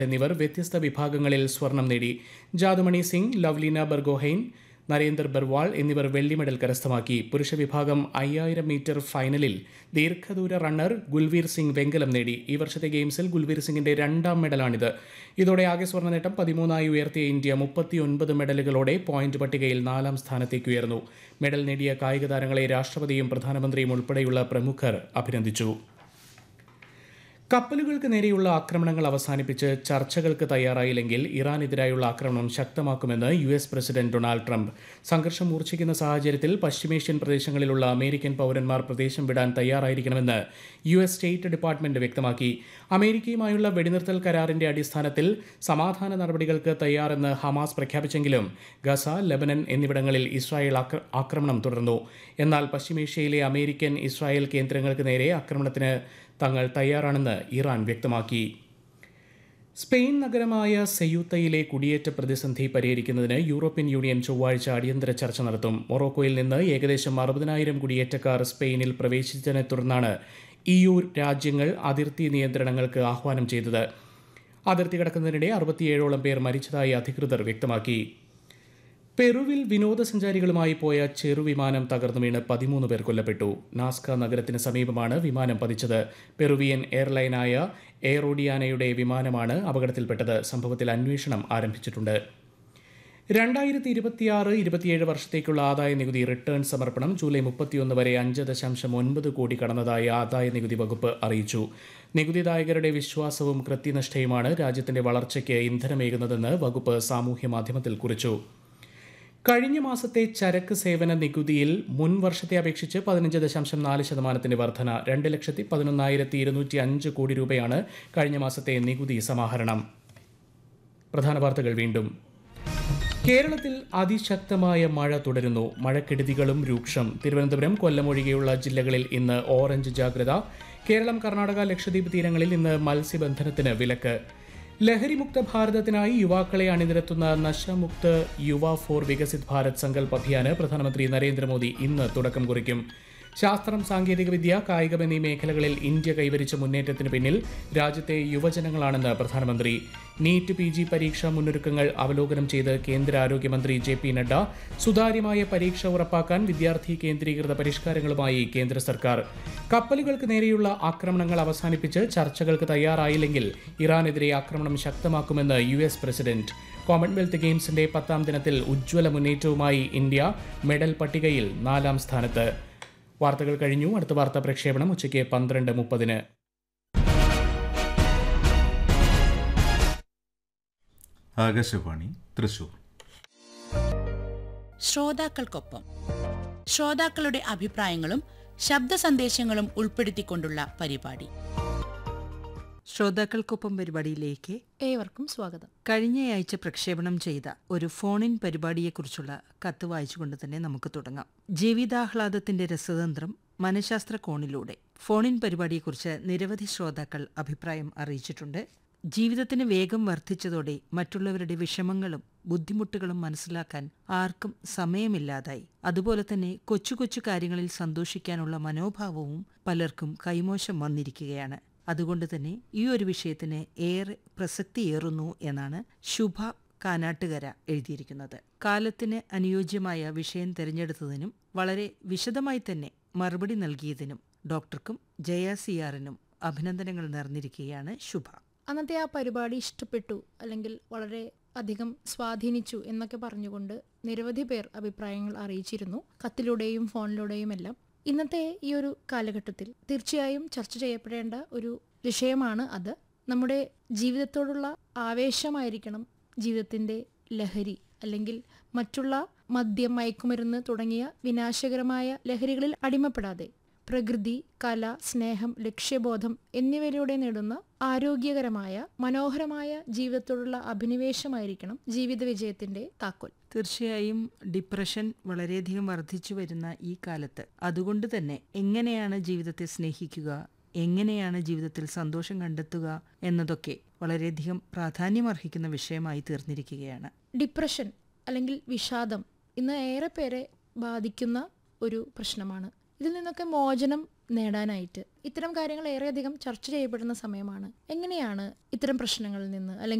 എന്നിവർ വ്യത്യസ്ത വിഭാഗങ്ങളിൽ സ്വർണം നേടി ജാദുമണി സിംഗ് ലവ്ലീന ബർഗോഹൈൻ നരേന്ദർ ബർവാൾ എന്നിവർ വെള്ളി മെഡൽ കരസ്ഥമാക്കി പുരുഷ വിഭാഗം അയ്യായിരം മീറ്റർ ഫൈനലിൽ ദീർഘദൂര റണ്ണർ ഗുൽവീർ സിംഗ് വെങ്കലം നേടി ഈ വർഷത്തെ ഗെയിംസിൽ ഗുൽവീർ സിംഗിന്റെ രണ്ടാം മെഡലാണിത് ഇതോടെ ആകെ സ്വർണ്ണ നേട്ടം പതിമൂന്നായി ഉയർത്തിയ ഇന്ത്യ മുപ്പത്തിയൊൻപത് മെഡലുകളോടെ പോയിന്റ് പട്ടികയിൽ നാലാം സ്ഥാനത്തേക്ക് ഉയർന്നു മെഡൽ നേടിയ കായിക താരങ്ങളെ രാഷ്ട്രപതിയും പ്രധാനമന്ത്രിയും ഉൾപ്പെടെയുള്ള പ്രമുഖർ അഭിനന്ദിച്ചു കപ്പലുകൾക്ക് നേരെയുള്ള ആക്രമണങ്ങൾ അവസാനിപ്പിച്ച് ചർച്ചകൾക്ക് തയ്യാറായില്ലെങ്കിൽ ഇറാനെതിരായുള്ള ആക്രമണം ശക്തമാക്കുമെന്ന് U S president Donald Trump സംഘർഷം മൂർച്ഛിക്കുന്ന സാഹചര്യത്തിൽ പശ്ചിമേഷ്യൻ പ്രദേശങ്ങളിലുള്ള അമേരിക്കൻ പൗരന്മാർ പ്രദേശം വിടാൻ തയ്യാറായിരിക്കണമെന്ന് യു എസ് സ്റ്റേറ്റ് ഡിപ്പാർട്ട്മെന്റ് വ്യക്തമാക്കി അമേരിക്കയുമായുള്ള വെടിനിർത്തൽ കരാറിന്റെ അടിസ്ഥാനത്തിൽ സമാധാന നടപടികൾക്ക് തയ്യാറെന്ന് ഹമാസ് പ്രഖ്യാപിച്ചെങ്കിലും ഗസ ലബനൻ എന്നിവിടങ്ങളിൽ ഇസ്രായേൽ ആക്ര- ആക്രമണം തുടർന്നു എന്നാൽ പശ്ചിമേഷ്യയിലെ അമേരിക്കൻ ഇസ്രായേൽ കേന്ദ്രങ്ങൾക്ക് നേരെ ആക്രമണത്തിന് തങ്ങൾ തയ്യാറാണെന്ന് ഇറാൻ വ്യക്തമാക്കി സ്പെയിൻ നഗരമായ സെയൂത്തയിലെ കുടിയേറ്റ പ്രതിസന്ധി പരിഹരിക്കുന്നതിന് യൂറോപ്യൻ യൂണിയൻ ചൊവ്വാഴ്ച അടിയന്തര ചർച്ച നടത്തും മൊറോക്കോയിൽ നിന്ന് ഏകദേശം അറുപതിനായിരം കുടിയേറ്റക്കാർ സ്പെയിനിൽ പ്രവേശിച്ചതിനെ തുടർന്നാണ് ഇ യു രാജ്യങ്ങൾ അതിർത്തി നിയന്ത്രണങ്ങൾക്ക് ആഹ്വാനം ചെയ്തത് അതിർത്തി കടക്കുന്നതിനിടെ അറുപത്തിയേഴോളം പേർ മരിച്ചതായി അധികൃതർ വ്യക്തമാക്കി പെറുവിൽ വിനോദസഞ്ചാരികളുമായി പോയ ചെറുവിമാനം തകർന്നു വീണ് പതിമൂന്ന് പേർ കൊല്ലപ്പെട്ടു നാസ്ക നഗരത്തിന് സമീപമാണ് വിമാനം പതിച്ചത് പെറുവിയൻ എയർലൈനായ എയറോഡിയാനയുടെ വിമാനമാണ് അപകടത്തിൽപ്പെട്ടത് സംഭവത്തിൽ അന്വേഷണം ആരംഭിച്ചിട്ടുണ്ട് രണ്ടായിരത്തി ഇരുപത്തിയാറ് ഇരുപത്തിയേഴ് വർഷത്തേക്കുള്ള ആദായ നികുതി റിട്ടേൺ സമർപ്പണം ജൂലൈ മുപ്പത്തിയൊന്ന് വരെ അഞ്ച് ദശാംശം ഒൻപത് കോടി കടന്നതായി ആദായ നികുതി വകുപ്പ് അറിയിച്ചു നികുതിദായകരുടെ വിശ്വാസവും കൃത്യനിഷ്ഠയുമാണ് രാജ്യത്തിന്റെ വളർച്ചയ്ക്ക് ഇന്ധനമേകുന്നതെന്ന് വകുപ്പ് സാമൂഹ്യ മാധ്യമത്തിൽ കുറിച്ചു കഴിഞ്ഞ മാസത്തെ ചരക്ക് സേവന നികുതിയിൽ മുൻ വർഷത്തെ അപേക്ഷിച്ച് പതിനഞ്ച് ദശാംശം നാല് ശതമാനത്തിന്റെ വർധന രണ്ട് ലക്ഷത്തി പതിനൊന്നായിരത്തി ഇരുന്നൂറ്റി അഞ്ച് കോടി രൂപയാണ് കഴിഞ്ഞ മാസത്തെ നികുതി സമാഹരണം പ്രധാന വാർത്തകൾ വീണ്ടും കേരളത്തിൽ അതിശക്തമായ മഴ തുടരുന്നു മഴക്കെടുതികളും രൂക്ഷം തിരുവനന്തപുരം കൊല്ലം ഒഴികെയുള്ള ജില്ലകളിൽ ഇന്ന് ഓറഞ്ച് ജാഗ്രത കേരളം കർണാടക ലക്ഷദ്വീപ് തീരങ്ങളിൽ ഇന്ന് മത്സ്യബന്ധനത്തിന് വിലക്ക് ലഹരിമുക്ത ഭാരതത്തിനായി യുവാക്കളെ അണിനിരത്തുന്ന നശമുക്ത് യുവ ഫോർ വികസിത് ഭാരത് സങ്കൽപ് അഭിയാന് പ്രധാനമന്ത്രി നരേന്ദ്രമോദി ഇന്ന് തുടക്കം കുറിക്കും ശാസ്ത്രം സാങ്കേതികവിദ്യ കായികം എന്നീ മേഖലകളിൽ ഇന്ത്യ കൈവരിച്ച മുന്നേറ്റത്തിന് പിന്നിൽ രാജ്യത്തെ യുവജനങ്ങളാണെന്ന് പ്രധാനമന്ത്രി നീറ്റ് പി ജി പരീക്ഷാ മുന്നൊരുക്കങ്ങൾ അവലോകനം ചെയ്ത് കേന്ദ്ര ആരോഗ്യമന്ത്രി ജെ പി നഡ്ഡ സുതാര്യമായ പരീക്ഷ ഉറപ്പാക്കാൻ വിദ്യാർത്ഥി കേന്ദ്രീകൃത പരിഷ്കാരങ്ങളുമായി കേന്ദ്ര സർക്കാർ കപ്പലുകൾക്ക് നേരെയുള്ള ആക്രമണങ്ങൾ അവസാനിപ്പിച്ച് ചർച്ചകൾക്ക് തയ്യാറായില്ലെങ്കിൽ ഇറാനെതിരെ ആക്രമണം ശക്തമാക്കുമെന്ന് യു എസ് പ്രസിഡന്റ് കോമൺവെൽത്ത് ഗെയിംസിന്റെ പത്താം ദിനത്തിൽ ഉജ്ജ്വല മുന്നേറ്റവുമായി ഇന്ത്യ മെഡൽ പട്ടികയിൽ നാലാം സ്ഥാനത്ത് വാർത്തകൾ കഴിഞ്ഞു അടുത്ത വാർത്താ പ്രക്ഷേപണം ഉച്ചയ്ക്ക് പന്ത്രണ്ട് മുപ്പതിന് ആകാശവാണി തൃശൂർ ശ്രോതാക്കൾക്കൊപ്പം ശ്രോതാക്കളുടെ അഭിപ്രായങ്ങളും ശബ്ദ സന്ദേശങ്ങളും ഉൾപ്പെടുത്തിക്കൊണ്ടുള്ള പരിപാടി ശ്രോതാക്കൾക്കൊപ്പം പരിപാടിയിലേക്ക് ഏവർക്കും സ്വാഗതം കഴിഞ്ഞയാഴ്ച പ്രക്ഷേപണം ചെയ്ത ഒരു ഫോണിൻ പരിപാടിയെക്കുറിച്ചുള്ള കത്ത് വായിച്ചുകൊണ്ട് തന്നെ നമുക്ക് തുടങ്ങാം ജീവിതാഹ്ലാദത്തിന്റെ രസതന്ത്രം മനഃശാസ്ത്ര കോണിലൂടെ ഫോണിൻ പരിപാടിയെക്കുറിച്ച് നിരവധി ശ്രോതാക്കൾ അഭിപ്രായം അറിയിച്ചിട്ടുണ്ട് ജീവിതത്തിന് വേഗം വർദ്ധിച്ചതോടെ മറ്റുള്ളവരുടെ വിഷമങ്ങളും ബുദ്ധിമുട്ടുകളും മനസ്സിലാക്കാൻ ആർക്കും സമയമില്ലാതായി അതുപോലെ തന്നെ കൊച്ചു കൊച്ചു കാര്യങ്ങളിൽ സന്തോഷിക്കാനുള്ള മനോഭാവവും പലർക്കും കൈമോശം വന്നിരിക്കുകയാണ് അതുകൊണ്ട് തന്നെ ഈ ഒരു വിഷയത്തിന് ഏറെ പ്രസക്തിയേറുന്നു എന്നാണ് ശുഭ കാനാട്ടുകര എഴുതിയിരിക്കുന്നത് കാലത്തിന് അനുയോജ്യമായ വിഷയം തിരഞ്ഞെടുത്തതിനും വളരെ വിശദമായി തന്നെ മറുപടി നൽകിയതിനും ഡോക്ടർക്കും ജയ സിയാറിനും അഭിനന്ദനങ്ങൾ നേർന്നിരിക്കുകയാണ് ശുഭ അന്നത്തെ ആ പരിപാടി ഇഷ്ടപ്പെട്ടു അല്ലെങ്കിൽ വളരെ അധികം സ്വാധീനിച്ചു എന്നൊക്കെ പറഞ്ഞുകൊണ്ട് നിരവധി പേർ അഭിപ്രായങ്ങൾ അറിയിച്ചിരുന്നു കത്തിലൂടെയും ഫോണിലൂടെയും എല്ലാം ഇന്നത്തെ ഈ ഒരു കാലഘട്ടത്തിൽ തീർച്ചയായും ചർച്ച ചെയ്യപ്പെടേണ്ട ഒരു വിഷയമാണ് അത് നമ്മുടെ ജീവിതത്തോടുള്ള ആവേശമായിരിക്കണം ജീവിതത്തിന്റെ ലഹരി അല്ലെങ്കിൽ മറ്റുള്ള മദ്യം മയക്കുമരുന്ന് തുടങ്ങിയ വിനാശകരമായ ലഹരികളിൽ അടിമപ്പെടാതെ പ്രകൃതി കല സ്നേഹം ലക്ഷ്യബോധം എന്നിവയിലൂടെ നേടുന്ന ആരോഗ്യകരമായ മനോഹരമായ ജീവിതത്തോടുള്ള അഭിനിവേശമായിരിക്കണം ജീവിത വിജയത്തിന്റെ താക്കോൽ തീർച്ചയായും ഡിപ്രഷൻ വളരെയധികം വർദ്ധിച്ചു വരുന്ന ഈ കാലത്ത് അതുകൊണ്ട് തന്നെ എങ്ങനെയാണ് ജീവിതത്തെ സ്നേഹിക്കുക എങ്ങനെയാണ് ജീവിതത്തിൽ സന്തോഷം കണ്ടെത്തുക എന്നതൊക്കെ വളരെയധികം പ്രാധാന്യമർഹിക്കുന്ന വിഷയമായി തീർന്നിരിക്കുകയാണ് ഡിപ്രഷൻ അല്ലെങ്കിൽ വിഷാദം ഇന്ന് ഏറെ പേരെ ബാധിക്കുന്ന ഒരു പ്രശ്നമാണ് ഇതിൽ നിന്നൊക്കെ മോചനം നേടാനായിട്ട് ഇത്തരം കാര്യങ്ങൾ ഏറെയധികം ചർച്ച ചെയ്യപ്പെടുന്ന സമയമാണ് എങ്ങനെയാണ് ഇത്തരം പ്രശ്നങ്ങളിൽ നിന്ന് അല്ലെങ്കിൽ